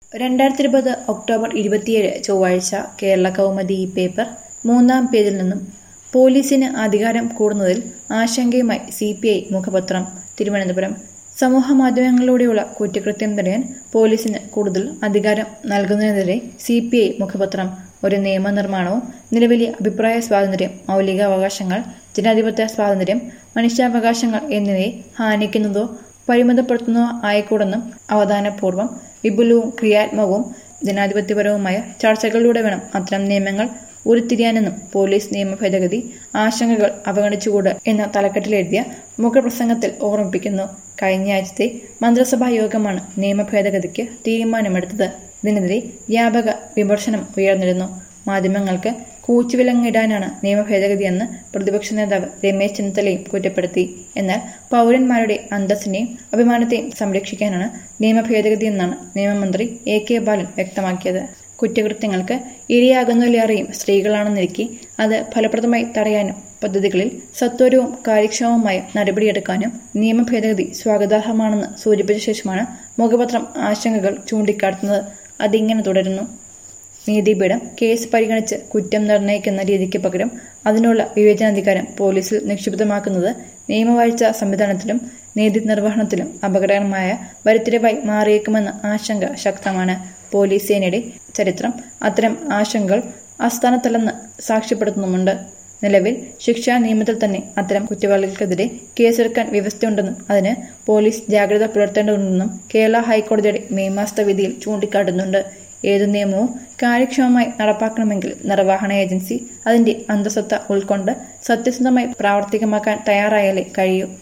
രണ്ടായിരത്തി ഇരുപത് ഒക്ടോബർ ഇരുപത്തിയേഴ് ചൊവ്വാഴ്ച കേരള കൗമുദി ഈ പേപ്പർ മൂന്നാം പേജിൽ നിന്നും പോലീസിന് അധികാരം കൂടുന്നതിൽ ആശങ്കയുമായി സി പി ഐ മുഖപത്രം തിരുവനന്തപുരം സമൂഹ മാധ്യമങ്ങളിലൂടെയുള്ള കുറ്റകൃത്യം തടയാൻ പോലീസിന് കൂടുതൽ അധികാരം നൽകുന്നതിനെതിരെ സി പി ഐ മുഖപത്രം ഒരു നിയമനിർമ്മാണവും നിലവിലെ അഭിപ്രായ സ്വാതന്ത്ര്യം മൗലികാവകാശങ്ങൾ ജനാധിപത്യ സ്വാതന്ത്ര്യം മനുഷ്യാവകാശങ്ങൾ എന്നിവയെ ഹാനിക്കുന്നതോ പരിമിതപ്പെടുത്തുന്നതോ ആയിക്കൂടെന്നും അവധാനപൂർവ്വം വിപുലവും ക്രിയാത്മകവും ജനാധിപത്യപരവുമായ ചർച്ചകളിലൂടെ വേണം അത്തരം നിയമങ്ങൾ ഉരുത്തിരിയാനെന്നും പോലീസ് നിയമ ഭേദഗതി ആശങ്കകൾ അവഗണിച്ചുകൂട് എന്ന തലക്കെട്ടിലെഴുതിയ മുഖപ്രസംഗത്തിൽ ഓർമ്മിപ്പിക്കുന്നു കഴിഞ്ഞയാഴ്ചത്തെ മന്ത്രിസഭാ യോഗമാണ് നിയമ ഭേദഗതിക്ക് തീരുമാനമെടുത്തത് ഇതിനെതിരെ വ്യാപക വിമർശനം ഉയർന്നിരുന്നു മാധ്യമങ്ങൾക്ക് കൂച്ചുവിലങ്ങിടാനാണ് നിയമ ഭേദഗതിയെന്ന് പ്രതിപക്ഷ നേതാവ് രമേശ് ചെന്നിത്തലയും കുറ്റപ്പെടുത്തി എന്നാൽ പൗരന്മാരുടെ അന്തസ്സിനെയും അഭിമാനത്തെയും സംരക്ഷിക്കാനാണ് നിയമ ഭേദഗതിയെന്നാണ് നിയമമന്ത്രി എ കെ ബാലൻ വ്യക്തമാക്കിയത് കുറ്റകൃത്യങ്ങൾക്ക് ഇരയാകുന്നതിലേറെയും സ്ത്രീകളാണെന്നിരിക്കെ അത് ഫലപ്രദമായി തടയാനും പദ്ധതികളിൽ സത്വരവും കാര്യക്ഷമവുമായ നടപടിയെടുക്കാനും നിയമ ഭേദഗതി സ്വാഗതാർഹമാണെന്ന് സൂചിപ്പിച്ച ശേഷമാണ് മുഖപത്രം ആശങ്കകൾ ചൂണ്ടിക്കാട്ടുന്നത് അതിങ്ങനെ തുടരുന്നു നീതിപീഠം കേസ് പരിഗണിച്ച് കുറ്റം നിർണ്ണയിക്കുന്ന രീതിക്ക് പകരം അതിനുള്ള വിവേചനാധികാരം പോലീസിൽ നിക്ഷിപ്തമാക്കുന്നത് നിയമവാഴ്ച സംവിധാനത്തിലും നീതി നിർവഹണത്തിലും അപകടകരമായ വരുത്തിരിവായി മാറിയേക്കുമെന്ന ആശങ്ക ശക്തമാണ് പോലീസ് സേനയുടെ ചരിത്രം അത്തരം ആശങ്കകൾ അസ്ഥാനത്തല്ലെന്ന് സാക്ഷ്യപ്പെടുത്തുന്നുമുണ്ട് നിലവിൽ ശിക്ഷാ നിയമത്തിൽ തന്നെ അത്തരം കുറ്റവാളികൾക്കെതിരെ കേസെടുക്കാൻ വ്യവസ്ഥയുണ്ടെന്നും അതിന് പോലീസ് ജാഗ്രത പുലർത്തേണ്ടതുണ്ടെന്നും കേരള ഹൈക്കോടതിയുടെ മെയ് മാസത്തെ വിധിയിൽ ചൂണ്ടിക്കാട്ടുന്നുണ്ട് ഏതു നിയമവും കാര്യക്ഷമമായി നടപ്പാക്കണമെങ്കിൽ നിർവഹണ ഏജൻസി അതിന്റെ അന്തസത്ത ഉൾക്കൊണ്ട് സത്യസന്ധമായി പ്രാവർത്തികമാക്കാൻ തയ്യാറായാലേ കഴിയൂ